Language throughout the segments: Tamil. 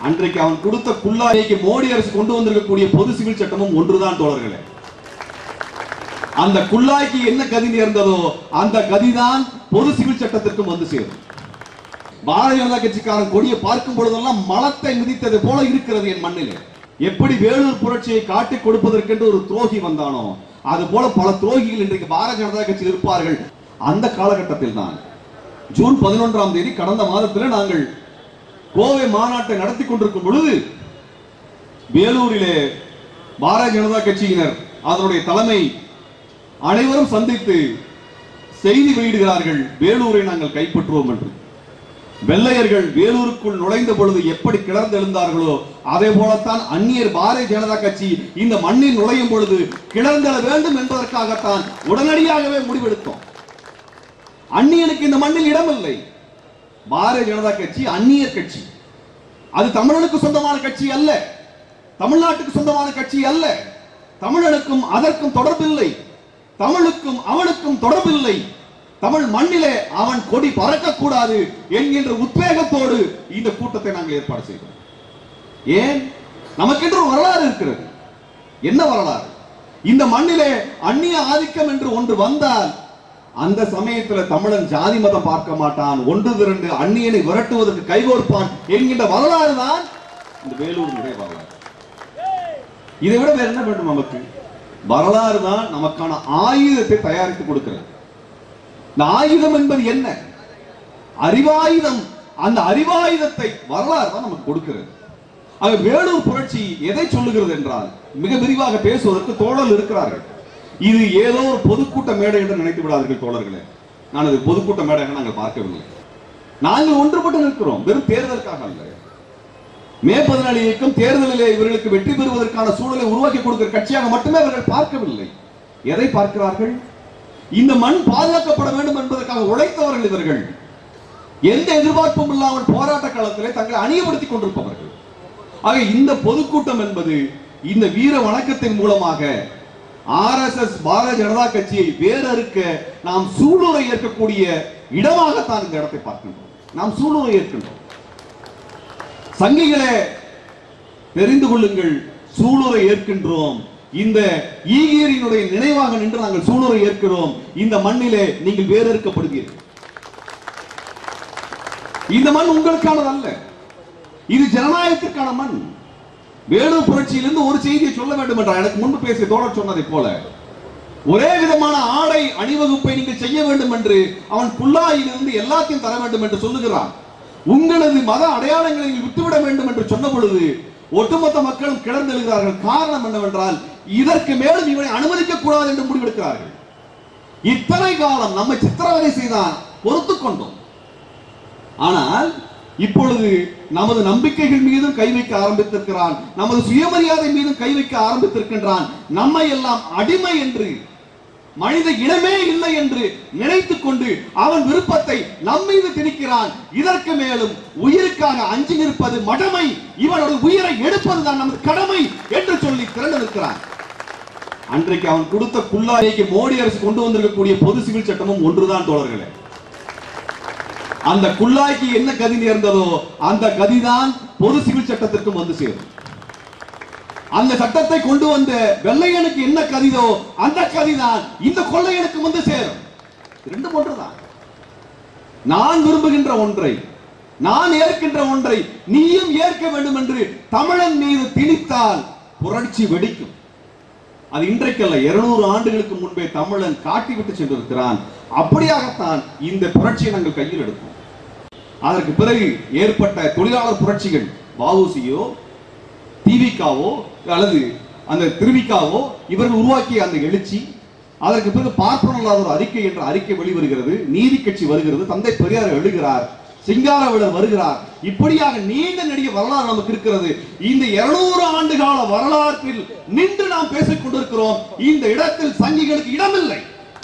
அன்றைக்கு அவன் கொடுத்த குள்ளாய்க்கு மோடி அரசு கொண்டு வந்திருக்கக்கூடிய பொது சிவில் சட்டமும் ஒன்றுதான் தோழர்களே அந்த குள்ளாய்க்கு என்ன கதி நேர்ந்ததோ அந்த கதிதான் பொது சிவில் சட்டத்திற்கும் வந்து சேரும் பாரதிய ஜனதா கட்சிக்காரன் கொடியை பார்க்கும் பொழுதெல்லாம் மலத்தை மிதித்தது போல இருக்கிறது என் மண்ணிலே எப்படி வேலூர் புரட்சியை காட்டிக் கொடுப்பதற்கென்று ஒரு துரோகி வந்தானோ அது போல பல துரோகிகள் இன்றைக்கு பாரதிய ஜனதா கட்சியில் இருப்பார்கள் அந்த காலகட்டத்தில் தான் ஜூன் பதினொன்றாம் தேதி கடந்த மாதத்தில் நாங்கள் கோவை மாநாட்டை நடத்தி கொண்டிருக்கும் பொழுது வேலூரிலே பாரதிய ஜனதா கட்சியினர் அதனுடைய தலைமை அனைவரும் சந்தித்து செய்தி வெளியிடுகிறார்கள் வேலூரை நாங்கள் கைப்பற்றுவோம் என்று வெள்ளையர்கள் வேலூருக்குள் நுழைந்த பொழுது எப்படி கிளர்ந்து எழுந்தார்களோ அதே போலத்தான் அந்நியர் பாரதிய ஜனதா கட்சி இந்த மண்ணில் நுழையும் பொழுது கிளர்ந்தெழ வேண்டும் என்பதற்காகத்தான் உடனடியாகவே முடிவெடுத்தோம் அந்நியனுக்கு இந்த மண்ணில் இடமில்லை பாரதிய ஜனதா கட்சி அந்நியர் கட்சி அது தமிழனுக்கு சொந்தமான கட்சி அல்ல தமிழ்நாட்டுக்கு சொந்தமான கட்சி அல்ல தமிழனுக்கும் அதற்கும் தொடர்பில்லை தமிழுக்கும் அவனுக்கும் தொடர்பில்லை தமிழ் மண்ணிலே அவன் கொடி பறக்கக்கூடாது என்கின்ற உத்வேகத்தோடு இந்த கூட்டத்தை நாங்கள் ஏற்பாடு செய்தோம் ஏன் நமக்கென்று ஒரு வரலாறு இருக்கிறது என்ன வரலாறு இந்த மண்ணிலே அந்நிய ஆதிக்கம் என்று ஒன்று வந்தால் அந்த சமயத்துல தமிழன் ஜாதி மதம் பார்க்க மாட்டான் ஒன்று திரண்டு அந்நியனை விரட்டுவதற்கு கைகோர்ப்பான் என்கின்ற வரலாறு தான் இந்த வேலூரினுடைய வரலாறு இதை விட வேற என்ன வேண்டும் நமக்கு வரலாறு தான் நமக்கான ஆயுதத்தை தயாரித்து கொடுக்கிறது இந்த ஆயுதம் என்பது என்ன அறிவாயுதம் அந்த அறிவாயுதத்தை வரலாறு தான் நமக்கு கொடுக்கிறது ஆக வேலூர் புரட்சி எதை சொல்லுகிறது என்றால் மிக விரிவாக பேசுவதற்கு தோழல் இருக்கிறார்கள் இது ஏதோ ஒரு பொதுக்கூட்ட மேடை என்று நினைத்து விடாதீர்கள் தோழர்களே நான் அது பொதுக்கூட்ட மேடையாக நாங்கள் பார்க்கவில்லை நாங்கள் ஒன்றுபட்டு நிற்கிறோம் வெறும் தேர்தலுக்காக அல்ல மே பதினாலு இயக்கம் தேர்தலிலே இவர்களுக்கு வெற்றி பெறுவதற்கான சூழலை உருவாக்கி கொடுக்கிற கட்சியாக மட்டுமே அவர்கள் பார்க்கவில்லை எதை பார்க்கிறார்கள் இந்த மண் பாதுகாக்கப்பட வேண்டும் என்பதற்காக உழைத்தவர்கள் இவர்கள் எந்த எதிர்பார்ப்பும் இல்லாமல் போராட்ட காலத்திலே தங்களை அணியப்படுத்திக் கொண்டிருப்பவர்கள் ஆக இந்த பொதுக்கூட்டம் என்பது இந்த வீர வணக்கத்தின் மூலமாக ஆர்எஸ்எஸ் பாரதிய ஜனதா கட்சியை வேறறுக்க நாம் சூளுரை ஏற்கக்கூடிய இடமாகத்தான் இந்த இடத்தை பார்க்கின்றோம் நாம் சூளுரை ஏற்கின்றோம் சங்கிகளே தெரிந்து கொள்ளுங்கள் சூளுரை ஏற்கின்றோம் இந்த ஈகியரினுடைய நினைவாக நின்று நாங்கள் சூளுரை ஏற்கிறோம் இந்த மண்ணிலே நீங்கள் வேறறுக்கப்படுவீர்கள் இந்த மண் உங்களுக்கானது அல்ல இது ஜனநாயகத்திற்கான மண் வேலூர் புரட்சியிலிருந்து ஒரு செய்தியை சொல்ல வேண்டும் என்றார் எனக்கு முன்பு பேசிய தோழர் சொன்னதை போல ஒரே விதமான ஆடை அணிவகுப்பை நீங்கள் செய்ய வேண்டும் என்று அவன் குல்லாயிலிருந்து எல்லாத்தையும் தர வேண்டும் என்று சொல்லுகிறான் உங்களது மத அடையாளங்களை நீங்கள் விட்டுவிட வேண்டும் என்று சொன்ன பொழுது ஒட்டுமொத்த மக்களும் கிளர்ந்தெழுகிறார்கள் காரணம் என்னவென்றால் இதற்கு மேலும் இவனை அனுமதிக்க கூடாது என்று முடிவெடுக்கிறார்கள் இத்தனை காலம் நம்மை சித்திரவதை செய்தான் பொறுத்துக் கொண்டோம் ஆனால் இப்பொழுது நமது நம்பிக்கைகள் மீதும் கை வைக்க ஆரம்பித்திருக்கிறான் நமது சுயமரியாதை மீதும் கை வைக்க ஆரம்பித்திருக்கின்றான் நம்மை எல்லாம் அடிமை என்று மனித இனமே இல்லை என்று நினைத்துக் கொண்டு அவன் விருப்பத்தை நம் மீது திணிக்கிறான் இதற்கு மேலும் உயிருக்காக அஞ்சி நிற்பது மடமை இவனோட உயிரை எடுப்பதுதான் நமது கடமை என்று சொல்லி திரண்டு நிற்கிறான் அன்றைக்கு அவன் கொடுத்த குள்ளாய்க்கு மோடி அரசு கொண்டு வந்திருக்கக்கூடிய பொது சிவில் சட்டமும் ஒன்றுதான் தோழர்களே அந்த குள்ளாய்க்கு என்ன கதி நேர்ந்ததோ அந்த கதிதான் பொது சிவில் சட்டத்திற்கும் வந்து சேரும் அந்த சட்டத்தை கொண்டு வந்த வெள்ளையனுக்கு என்ன கதிதோ அந்த கதிதான் இந்த கொள்ளையனுக்கு வந்து சேரும் ரெண்டு ஒன்றுதான் நான் விரும்புகின்ற ஒன்றை நான் ஏற்கின்ற ஒன்றை நீயும் ஏற்க வேண்டும் என்று தமிழன் மீது திணித்தால் புரட்சி வெடிக்கும் அது இன்றைக்கல்ல இருநூறு ஆண்டுகளுக்கு முன்பே தமிழன் காட்டிவிட்டு சென்றிருக்கிறான் அப்படியாகத்தான் இந்த புரட்சியை நாங்கள் கையில் எடுப்போம் அதற்கு பிறகு ஏற்பட்ட தொழிலாளர் புரட்சிகள் வஉசியோ டிவிகாவோ அல்லது அந்த திருவிக்காவோ இவர்கள் உருவாக்கிய அந்த எழுச்சி அதற்கு பிறகு பார்ப்பனல்லாத ஒரு அறிக்கை என்ற அறிக்கை வெளிவருகிறது நீதி கட்சி வருகிறது தந்தை பெரியார் எழுகிறார் சிங்காரவிடர் வருகிறார் இப்படியாக நீண்ட நெடிய வரலாறு நமக்கு இருக்கிறது இந்த 200 ஆண்டு கால வரலாற்றில் நின்று நாம் பேசிக் கொண்டிருக்கிறோம் இந்த இடத்தில் சங்கிகளுக்கு இடமில்லை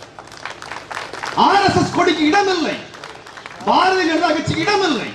ஆர்எஸ்எஸ் கொடிக்கு இடமில்லை பாரதிய ஜனதா கட்சிக்கு இடமில்லை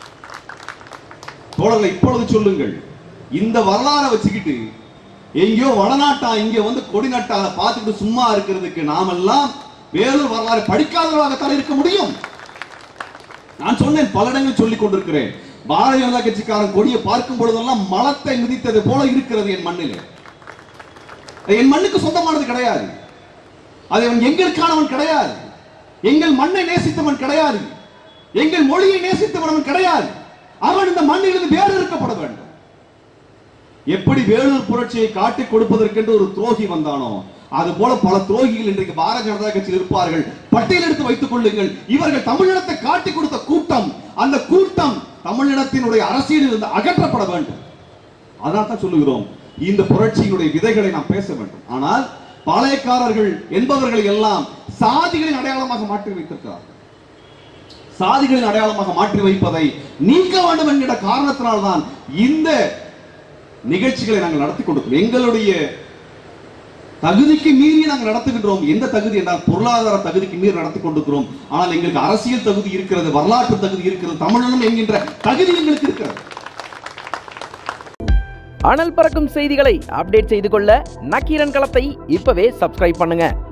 தோழர்களை இப்பொழுது சொல்லுங்கள் இந்த வரலாறை வச்சுக்கிட்டு எங்கேயோ வடநாட்டா இங்க வந்து கொடி நட்டால பார்த்துக்கிட்டு சும்மா இருக்கிறதுக்கு நாமெல்லாம் வேலூர் வரலாறு படிக்காதவர்களாகத்தான் இருக்க முடியும் நான் சொன்னேன் பல இடங்களில் சொல்லிக் கொண்டிருக்கிறேன் பாரதிய ஜனதா கட்சிக்காரன் கொடியை பார்க்கும் பொழுதெல்லாம் மலத்தை மிதித்தது போல இருக்கிறது என் மண்ணிலே அது என் மண்ணுக்கு சொந்தமானது கிடையாது அது அவன் எங்களுக்கானவன் கிடையாது எங்கள் மண்ணை நேசித்தவன் கிடையாது எங்கள் மொழியை நேசித்தவன் அவன் கிடையாது அவன் இந்த மண்ணிலிருந்து வேறு இருக்கப்பட வேண்டும் எப்படி வேலூர் புரட்சியை காட்டிக் கொடுப்பதற்கென்று ஒரு துரோகி வந்தானோ அது போல பல துரோகிகள் இன்றைக்கு பாரதிய ஜனதா கட்சியில் இருப்பார்கள் பட்டியல் எடுத்து வைத்துக் கொள்ளுங்கள் இவர்கள் தமிழினத்தை காட்டிக் கொடுத்த கூட்டம் அந்த கூட்டம் தமிழினத்தினுடைய அரசியலில் இருந்து அகற்றப்பட வேண்டும் அதான் தான் சொல்லுகிறோம் இந்த புரட்சியினுடைய விதைகளை நாம் பேச வேண்டும் ஆனால் பாளையக்காரர்கள் என்பவர்களை எல்லாம் சாதிகளின் அடையாளமாக மாற்றி வைத்திருக்கிறார்கள் சாதிகளின் அடையாளமாக மாற்றி வைப்பதை நீக்க வேண்டும் என்கிற காரணத்தினால்தான் இந்த நிகழ்ச்சிகளை நாங்கள் நடத்தி கொண்டிருக்கிறோம் எங்களுடைய தகுதிக்கு மீறி நாங்கள் நடத்துகின்றோம் எந்த தகுதி என்றால் பொருளாதார தகுதிக்கு மீறி நடத்தி கொண்டிருக்கிறோம் ஆனால் எங்களுக்கு அரசியல் தகுதி இருக்கிறது வரலாற்று தகுதி இருக்கிறது தமிழனும் என்கின்ற தகுதி எங்களுக்கு இருக்கிறது அனல் பறக்கும் செய்திகளை அப்டேட் செய்து கொள்ள நக்கீரன் களத்தை இப்பவே சப்ஸ்கிரைப் பண்ணுங்க